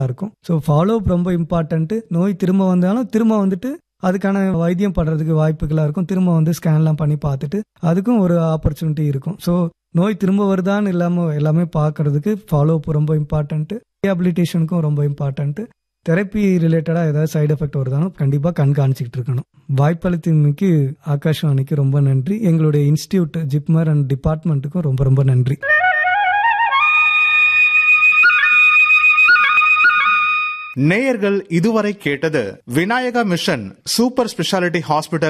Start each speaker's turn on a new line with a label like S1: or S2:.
S1: இருக்கும் so follow up ரொம்ப important நோய் திரும்ப வந்தாலும் திரும்ப வந்துட்டு அதுக்கான வைத்தியம் படுறதுக்கு வாய்ப்புகளா இருக்கும் திரும்ப வந்து ஸ்கேன்லாம் பண்ணி பார்த்துட்டு அதுக்கும் ஒரு ஆப்பர்ச்சுனிட்டி இருக்கும் ஸோ நோய் திரும்ப வருதான்னு இல்லாம எல்லாமே பார்க்கறதுக்கு ஃபாலோ அப் ரொம்ப இம்பார்ட்டன்ட் ரீஹாபிலிட்டேஷனுக்கும் ரொம்ப இம்பார்ட்டன்ட் தெரப்பி ரிலேட்டடா ஏதாவது சைடு எஃபெக்ட் வருதாலும் கண்டிப்பா கண்காணிச்சுக்கிட்டு இருக்கணும் வாய்ப்பளித்தமைக்கு ஆகாஷ்வாணிக்கு ரொம்ப நன்றி எங்களுடைய இன்ஸ்டியூட் ஜிப்மர் அண்ட் டிபார்ட்மெண்ட்டுக்கும் ரொம்ப ரொம்ப நன்றி
S2: நேயர்கள் இதுவரை கேட்டது Vinayaka Mission Super Speciality hospital